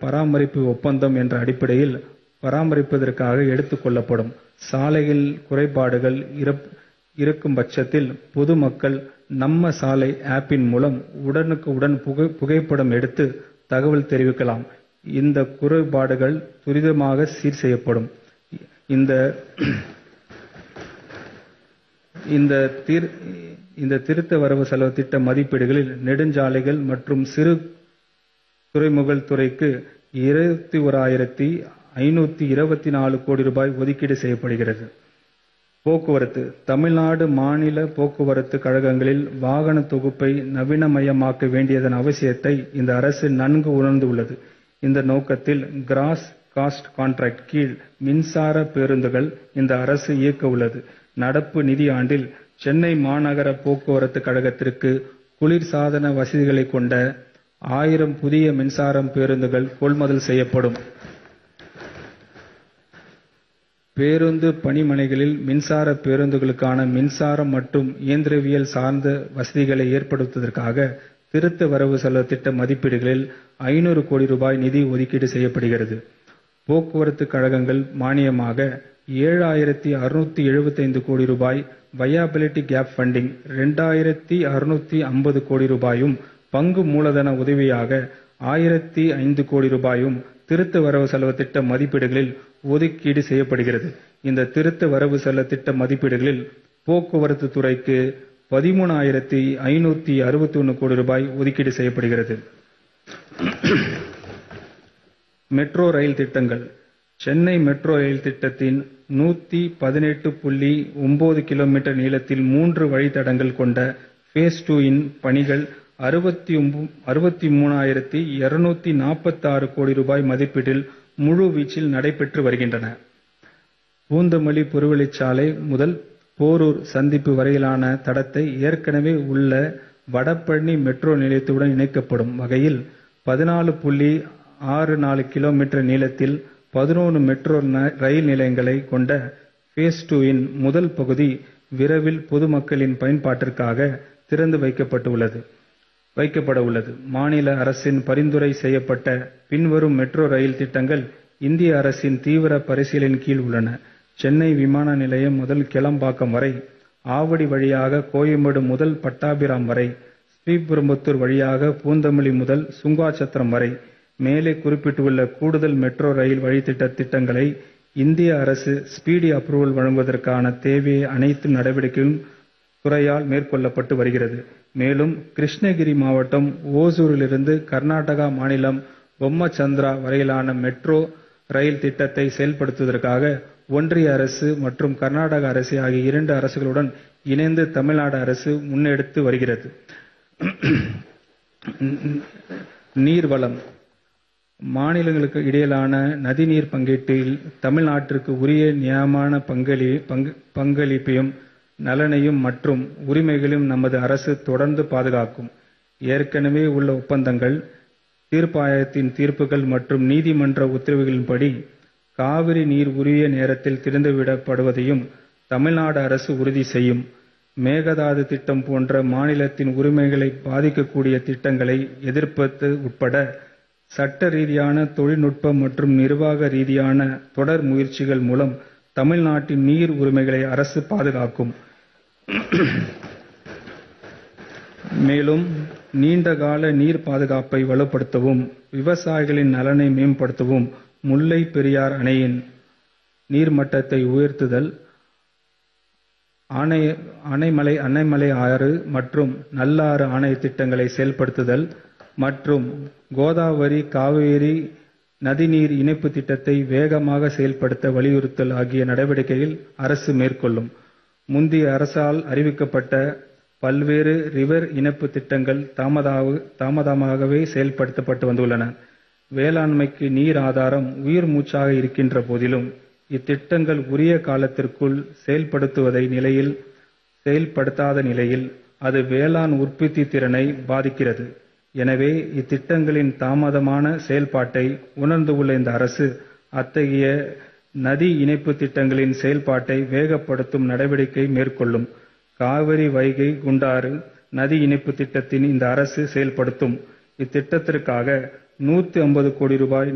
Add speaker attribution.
Speaker 1: பராமரிப்பு ஒப்பந்தம் என்ற அடிப்படையில் பராமரிப்பதற்காக எடுத்துக் கொள்ளப்படும். சாலையில் குறைபாடுகள் இருக்கும் பட்சத்தில் பொதுமக்கள் நம்ம சாலை ஆப்பின் மூலம் உடனுக்குடன் புகைப்படம் எடுத்து தகவல் தெரிவிக்கலாம். இந்த குறைபாடுகள் துரிதமாக சீர் செய்யப்படும். இந்த திருத்த வரவு செலவு திட்ட மதிப்பீடுகளில் நெடுஞ்சாலைகள் மற்றும் சிறு துறைமுகங்கள் துறைக்கு கோடி ரூபாய் ஒதுக்கீடு செய்யப்படுகிறது. போக்குவரத்து தமிழ்நாடு மாநில போக்குவரத்து கழகங்களில் வாகன தொகுப்பை நவீனமயமாக்க வேண்டியதன் அவசியத்தை இந்த அரசு நன்கு உணர்ந்துள்ளது. இந்த நோக்கத்தில் கிராஸ் காஸ்ட் கான்ட்ராக்ட் கீழ் மின்சார பேருந்துகள் இந்த அரசு இயக்க உள்ளது. நடப்பு நிதியாண்டில் சென்னை மாநகர போக்குவரத்து கழகத்திற்கு குளிர்சாதன வசதிகளை கொண்ட ஆயிரம் புதிய மின்சார பேருந்துகள் கொள்முதல் செய்யப்படும். பேருந்து பணிமனைகளில் மின்சார பேருந்துகளுக்கான மின்சாரம் மற்றும் இயந்திரவியல் சார்ந்த வசதிகளை ஏற்படுத்துவதற்காக திருத்த வரவு செலவு திட்ட மதிப்பீடுகளில் ஐநூறு கோடி ரூபாய் நிதி ஒதுக்கீடு செய்யப்படுகிறது. போக்குவரத்து கழகங்கள் மானியமாக ஏழாயிரத்து அறுநூற்று எழுபத்தைந்து கோடி ரூபாய் வயபிலிட்டி கேப் ஃபண்டிங் இரண்டாயிரத்து அறுநூற்று ஐம்பது கோடி ரூபாயும் பங்கு மூலதன உதவியாக ஆயிரத்து ஐந்து கோடி ரூபாயும் திருத்த வரவு செலவு திட்ட மதிப்பீடுகளில் ஒதுக்கீடு செய்யப்படுகிறது. இந்த திருத்த வரவு செலவு திட்ட மதிப்பீடுகளில் போக்குவரத்து துறைக்கு பதிமூன்றாயிரத்து ஐநூற்று அறுபத்தொன்று கோடி ரூபாய் ஒதுக்கீடு செய்யப்படுகிறது. மெட்ரோ ரயில் திட்டங்கள் சென்னை மெட்ரோ ரயில் திட்டத்தின் நூற்று பதினெட்டு புள்ளி ஒன்பது கிலோமீட்டர் நீளத்தில் மூன்று வழித்தடங்கள் கொண்ட பேஸ் டூ இன் பணிகள் அறுபத்து மூன்றாயிரத்து இருநூற்று நாற்பத்தாறு கோடி ரூபாய் மதிப்பீட்டில் முழு வீச்சில் நடைபெற்று வருகின்றன. பூந்தமல்லி புறவழிச்சாலை முதல் போரூர் சந்திப்பு வரையிலான தடத்தை ஏற்கனவே உள்ள வடபழனி மெட்ரோ நிலையத்துடன் இணைக்கப்படும் வகையில் பதினாலு புள்ளி ஆறு நாலு கிலோமீட்டர் நீளத்தில் பதினொன்று மெட்ரோ ரயில் நிலையங்களை கொண்ட பேஸ் டூ இன் முதல் பகுதி விரைவில் பொதுமக்களின் பயன்பாட்டிற்காக திறந்து வைக்கப்பட உள்ளது. மாநில அரசின் பரிந்துரை செய்யப்பட்ட பின்வரும் மெட்ரோ ரயில் திட்டங்கள் இந்திய அரசின் தீவிர பரிசீலனையின் கீழ் உள்ளன. சென்னை விமான நிலையம் முதல் கிளம்பாக்கம் வரை, ஆவடி வழியாக கோயம்பேடு முதல் பட்டாபிராம் வரை, ஸ்ரீபெரும்புதூர் வழியாக பூந்தமல்லி முதல் சுங்காசத்திரம் வரை. மேலே குறிப்பிட்டுள்ள கூடுதல் மெட்ரோ ரயில் வழித்திட்ட திட்டங்களை இந்திய அரசு ஸ்பீடி அப்ரூவல் வழங்குவதற்கான தேவையான அனைத்து நடவடிக்கைகளும் துறையால் மேற்கொள்ளப்பட்டு வருகிறது. மேலும் கிருஷ்ணகிரி மாவட்டம் ஓசூரிலிருந்து கர்நாடகா மாநிலம் பொம்மசந்திரா வரையிலான மெட்ரோ ரயில் திட்டத்தை செயல்படுத்துவதற்காக ஒன்றிய அரசு மற்றும் கர்நாடக அரசு ஆகிய இரண்டு அரசுகளுடன் இணைந்து தமிழ்நாடு அரசு முன்னெடுத்து வருகிறது. நீர்வளம் மாநிலங்களுக்கு இடையிலான நதிநீர் பங்கீட்டில் தமிழ்நாட்டிற்கு உரிய நியாயமான பங்களிப்பையும், நலனையும் மற்றும் உரிமைகளையும் நமது அரசு தொடர்ந்து பாதுகாக்கும். ஏற்கனவே உள்ள ஒப்பந்தங்கள், தீர்ப்பாயத்தின் தீர்ப்புகள் மற்றும் நீதிமன்ற உத்தரவுகளின்படி காவிரி நீர் உரிய நேரத்தில் திறந்துவிடப்படுவதையும் தமிழ்நாடு அரசு உறுதி செய்யும். மேகதாது திட்டம் போன்ற மாநிலத்தின் உரிமைகளை பாதிக்கக்கூடிய திட்டங்களை எதிர்ப்பது உட்பட சட்ட ரீதியான, தொழில்நுட்ப மற்றும் நிர்வாக ரீதியான தொடர் முயற்சிகள் மூலம் தமிழ்நாட்டின் நீர் உரிமைகளை அரசு பாதுகாக்கும். மேலும் நீண்ட கால நீர் பாதுகாப்பை வலுப்படுத்தவும், விவசாயிகளின் நலனை மேம்படுத்தவும் முல்லை பெரியாறு அணையின் நீர்மட்டத்தை உயர்த்துதல், அன்னமலை ஆறு மற்றும் நல்லாறு அணை திட்டங்களை செயல்படுத்துதல் மற்றும் கோதாவரி, காவிரி நதிநீர் இணைப்பு திட்டத்தை வேகமாக செயல்படுத்த வலியுறுத்தல் ஆகிய நடவடிக்கைகளை அரசு மேற்கொள்ளும். முந்தைய அரசால் அறிவிக்கப்பட்ட பல்வேறு ரிவர் இணைப்பு திட்டங்கள் தாமதமாகவே செயல்படுத்தப்பட்டு வந்துள்ளன. வேளாண்மைக்கு நீர் ஆதாரம் உயிர் மூச்சாக இருக்கின்ற போதிலும், இத்திட்டங்கள் உரிய காலத்திற்குள் செயல்படுத்தாத நிலையில் அது வேளாண் உற்பத்தி திறனை பாதிக்கிறது. எனவே இத்திட்டங்களின் தாமதமான செயல்பாட்டை உணர்ந்துள்ள இந்த அரசு, அத்தகைய நதி இணைப்பு திட்டங்களின் செயல்பாட்டை வேகப்படுத்தும் நடவடிக்கையை மேற்கொள்ளும். காவிரி, வைகை, குண்டாறு நதி இணைப்பு திட்டத்தை இந்த அரசு செயல்படுத்தும். இத்திட்டத்திற்காக நூற்று ஐம்பது கோடி ரூபாய்